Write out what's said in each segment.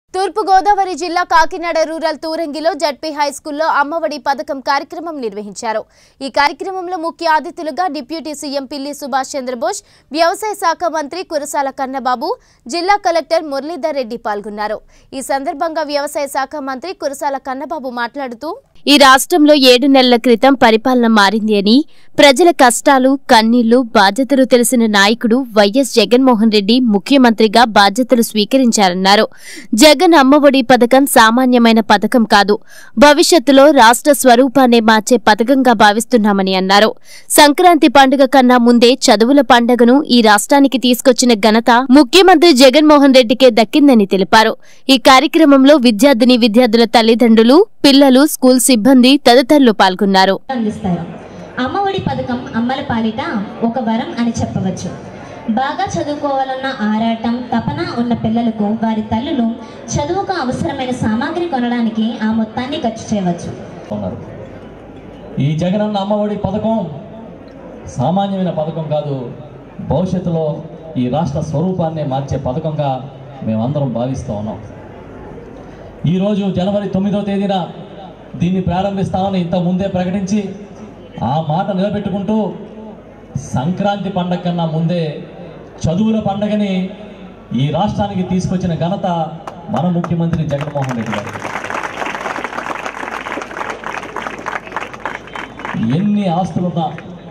తూర్పుగోదావరి జిల్లా కాకినాడ రూరల్ తూరంగిలో ZP high స్కూల్లో అమ్మఒడి పథకం కార్యక్రమం నిర్వహించారు ఈ కార్యక్రమంలో ముఖ్య అతిథులుగా డిప్యూటీ సీఎం పిల్లి సుభాష్ చంద్రబోస్ వ్యవసాయ శాఖ మంత్రి కురసాల కన్నబాబు జిల్లా కలెక్టర్ మురళీధర్ రెడ్డి పాల్గొన్నారు ఈ సందర్భంగా వ్యవసాయ శాఖ మంత్రి కురసాల కన్నబాబు మాట్లాడుతూ ఈ రాష్ట్రంలో ఏడు నెలల క్రితం పరిపాలన మారింది అని ప్రజల కష్టాలు కన్నీళ్లు బాధ్యతలు తెలిసిన నాయకుడు వైఎస్ జగన్మోహన్ రెడ్డి ముఖ్యమంత్రిగా బాధ్యతలు స్వీకరించారన్నారు జగన్ అమ్మఒడి పథకం సామాన్యమైన పథకం కాదు భవిష్యత్తులో రాష్ట్ర స్వరూపాన్ని మార్చే పథకంగా భావిస్తున్నామని అన్నారు సంక్రాంతి పండుగ కన్నా ముందే చదువుల పండుగను ఈ రాష్ట్రానికి తీసుకొచ్చిన ఘనత ముఖ్యమంత్రి జగన్మోహన్ రెడ్డికే దక్కిందని తెలిపారు ఈ కార్యక్రమంలో విద్యార్థిని విద్యార్థుల తల్లిదండ్రులు పిల్లలు స్కూల్ సిబ్బంది తదితరులు పాల్గొన్నారు అందిస్తారు అమ్మఒడి పథకం అమ్మల పాలిట ఒక వరం అని చెప్పవచ్చు బాగా చదువుకోవాలన్న ఆరాటం తపన ఉన్న పిల్లలకు వారి తల్లులు చదువుకు అవసరమైన సామాగ్రి కొనడానికి ఆ మొత్తాన్ని ఖర్చు చేయవచ్చు ఉన్నారు ఈ జగనన్న అమ్మఒడి పథకం సామాన్యమైన పథకం కాదు భవిష్యత్తులో ఈ రాష్ట్ర స్వరూపాన్ని మార్చే పథకంగా మేమందరం భావిస్తూ ఉన్నాం ఈరోజు జనవరి తొమ్మిదో తేదీన దీన్ని ప్రారంభిస్తామని ఇంత ముందే ప్రకటించి ఆ మాట నిలబెట్టుకుంటూ సంక్రాంతి పండగ కన్నా ముందే చదువుల పండగని ఈ రాష్ట్రానికి తీసుకొచ్చిన ఘనత మన ముఖ్యమంత్రి జగన్మోహన్ రెడ్డి గారు ఎన్ని ఆస్తులున్నా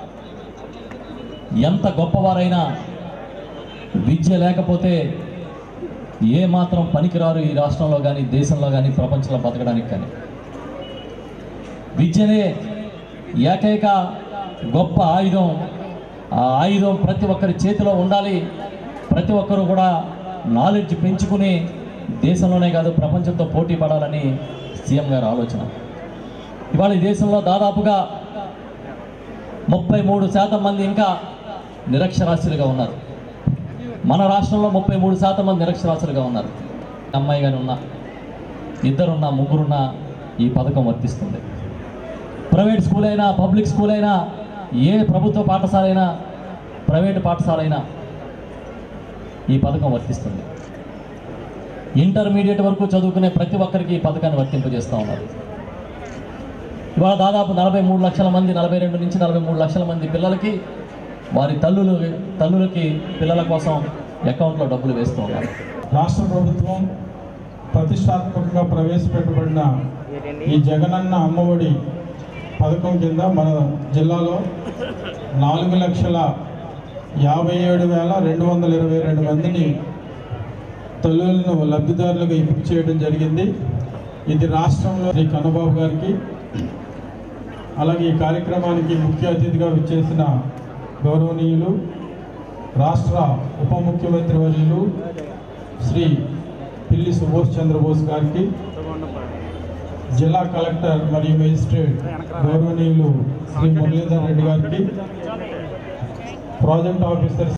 ఎంత గొప్పవారైనా విద్య లేకపోతే ఏ మాత్రం పనికిరారు ఈ రాష్ట్రంలో కానీ దేశంలో కానీ ప్రపంచంలో బతకడానికి కానీ విద్యనే ఏకైక గొప్ప ఆయుధం ఆ ఆయుధం ప్రతి ఒక్కరి చేతిలో ఉండాలి ప్రతి ఒక్కరూ కూడా నాలెడ్జ్ పెంచుకుని దేశంలోనే కాదు ప్రపంచంతో పోటీ పడాలని సీఎం గారి ఆలోచన ఇవాళ ఈ దేశంలో దాదాపుగా ముప్పై మూడు శాతం మంది ఇంకా నిరక్షరాస్యులుగా ఉన్నారు మన రాష్ట్రంలో ముప్పై మూడు శాతం మంది నిరక్షరాస్యులుగా ఉన్నారు అమ్మాయి కానీ ఉన్నా ఇద్దరున్నా ముగ్గురున్నా ఈ పథకం వర్తిస్తుంది ప్రైవేట్ స్కూల్ అయినా పబ్లిక్ స్కూల్ అయినా ఏ ప్రభుత్వ పాఠశాల అయినా ప్రైవేట్ పాఠశాల అయినా ఈ పథకం వర్తిస్తుంది ఇంటర్మీడియట్ వరకు చదువుకునే ప్రతి ఒక్కరికి ఈ పథకాన్ని వర్తింపజేస్తూ ఉన్నారు ఇవాళ దాదాపు నలభై మూడు లక్షల మంది నలభై రెండు నుంచి నలభై మూడు లక్షల మంది పిల్లలకి వారి తల్లులు తల్లులకి పిల్లల కోసం అకౌంట్లో డబ్బులు వేస్తూ ఉన్నారు రాష్ట్ర ప్రభుత్వం ప్రతిష్టాత్మకంగా ప్రవేశపెట్టబడిన ఈ జగనన్న అమ్మఒడి పథకం కింద మన జిల్లాలో నాలుగు లక్షల యాభై ఏడు వేల రెండు వందల ఇరవై రెండు మందిని తల్లులను లబ్ధిదారులుగా ఎంపిక చేయడం జరిగింది ఇది రాష్ట్రంలో శ్రీ కన్నబాబు గారికి అలాగే ఈ కార్యక్రమానికి ముఖ్య అతిథిగా విచ్చేసిన గౌరవనీయులు రాష్ట్ర ఉప ముఖ్యమంత్రి వర్యులు శ్రీ పిల్లి సుభాష్ చంద్రబోస్ గారికి జిల్లా కలెక్టర్ మరియు మేజిస్ట్రేట్ గౌరవనీయులు శ్రీ మురళీధర్ రెడ్డి గారికి ప్రాజెక్ట్ ఆఫీసర్